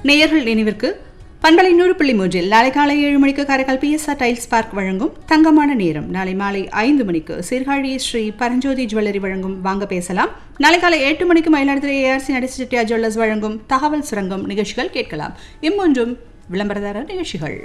நேயர்கள் நினைவிற்கு பண்பலை நூறு புள்ளி மூன்றில் நாளை காலை ஏழு மணிக்கு காரைக்கால் பிஎஸ்ஆர் டைல்ஸ் பார்க் வழங்கும் தங்கமான நேரம் நாளை மாலை ஐந்து மணிக்கு சீர்காழி ஸ்ரீ பரஞ்சோதி ஜுவல்லரி வழங்கும் வாங்க பேசலாம் நாளை காலை எட்டு மணிக்கு மயிலாடுதுறை ஏஆர்சி நடிச்சு செட்டியா ஜுவல்லர்ஸ் வழங்கும் தகவல் சுரங்கம் நிகழ்ச்சிகள் கேட்கலாம் இம்மூன்றும் விளம்பரதார நிகழ்ச்சிகள்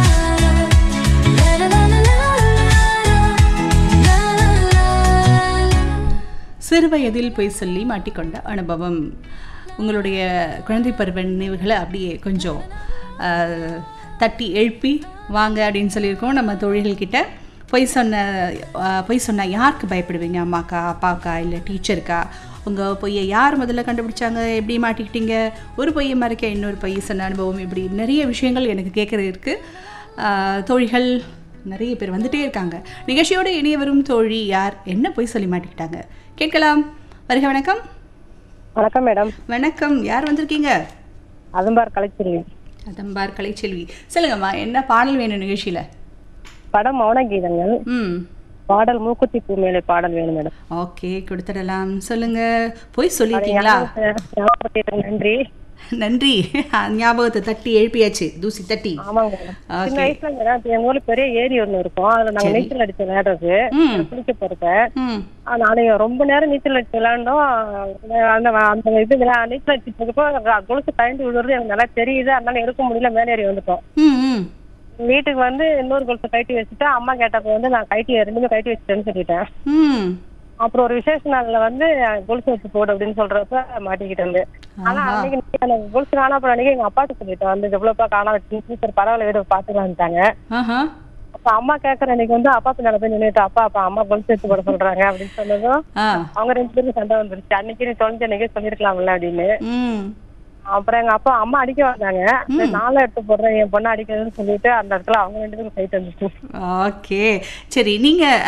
சிறுவயதில் போய் சொல்லி மாட்டிக்கொண்ட அனுபவம் உங்களுடைய குழந்தை பருவ நினைவுகளை அப்படியே கொஞ்சம் ஆஹ், தட்டி எழுப்பி வாங்க அப்படின்னு சொல்லியிருக்கோம் நம்ம தொழில்கிட்ட பொய் சொன்ன ஆஹ், பொய் சொன்னால் யாருக்கு பயப்படுவீங்க அம்மாக்கா அப்பாக்கா இல்லை டீச்சருக்கா உங்கள் பொய்யை யார் முதல்ல கண்டுபிடிச்சாங்க எப்படி மாட்டிக்கிட்டீங்க ஒரு பொய்யை மறைக்க இன்னொரு பொய் சொன்ன அனுபவம் இப்படி நிறைய விஷயங்கள் எனக்கு கேட்குறது இருக்குது தோழிகள் நிறைய பேர் வந்துட்டே இருக்காங்க நிகழ்ச்சியோடு இணைய வரும் தோழி யார் என்ன பொய் சொல்லி மாட்டிக்கிட்டாங்க கேட்கலாம் வருக வணக்கம் வணக்கம் மேடம் வணக்கம் யார் வந்திருக்கீங்க அதும்பார் கலைச்செல்வி அதம்பார் கலைச்செல்வி சொல்லுங்கம்மா என்ன பாடல் வேணும் நிகழ்ச்சியில் படம் மௌன கீதங்கள் ம் பாடல் மூக்குத்தி பூ மேலே பாடல் வேணும் மேடம் ஓகே கொடுத்துடலாம் சொல்லுங்க போய் சொல்லியிருக்கீங்களா ஞாபகப்படுத்தியதுக்கு நன்றி நன்றி ஞாபகத்தை தட்டி எழுப்பியாச்சு தூசி தட்டி ஆமாங்க மேடம் Okay. சின்ன வயசுல மேடம் இப்ப எங்க ஊர்ல பெரிய ஏரி ஒண்ணு இருக்கும் அதுல நாங்க நீச்சல் அடிச்சு விளையாடுறது ம் குளிக்க போறது ம் நாளைக்கு ரொம்ப நேரம் நீச்சல் அடிச்சு விளையாண்டோம் அந்த அந்த இது விளா- நீச்சல் அடிச்சுட்டு இருக்கப்போ கொலுசு கழண்டு விழுறது எனக்கு நல்லா தெரியுது அதனால எடுக்க முடியல மேலே ஏறி வந்துட்டோம் ம் ம் வீட்டுக்கு வந்து இன்னொரு கொலுசை கட்டி வச்சுட்டு அம்மா கேட்டப்ப வந்து நான் கட்டி ரெண்டுமே கட்டி வச்சுட்டேன்னு சொல்லிட்டேன் ம் அப்புறம் ஒரு விசேஷ நாள்ல வந்து கொலுசு வச்சு போடு அப்படின்னு சொல்றப்ப மாட்டிக்கிட்டு வந்து ஆனா அன்னைக்கு நீ எனக்கு கொலுசு காணா போன அன்னைக்கு எங்க அப்பாட்ட சொல்லிட்டேன் வந்து எவ்வளவுப்பா காணா வச்சு சரி பரவாயில்ல வீடு பாத்துக்கலான்ட்டாங்க ஆஹா அப்ப அம்மா கேக்குற அன்னைக்கு வந்து அப்பா பின்னால போய் நின்னுட்டு அப்பா அப்பா அம்மா கொலுசு வச்சு போட சொல்றாங்க அப்படின்னு சொன்னதும் ஆ அவங்க ரெண்டு பேரும் சண்டை வந்துருச்சு அன்னைக்கு நீ தொலைஞ்ச அன்னைக்கே சொல்லிருக்கலாம்ல அப்படின்னு ம் அப்புறம் எங்க அப்பா அம்மா அடிக்க வந்தாங்க சரி, நானும் எடுத்து போடுறேன் என் பொண்ணு அடிக்கிறதுன்னு சொல்லிட்டு அந்த இடத்துல அவங்க ரெண்டு பேரும் ஃபைட் வந்துச்சு ஓகே சரி நீங்கள்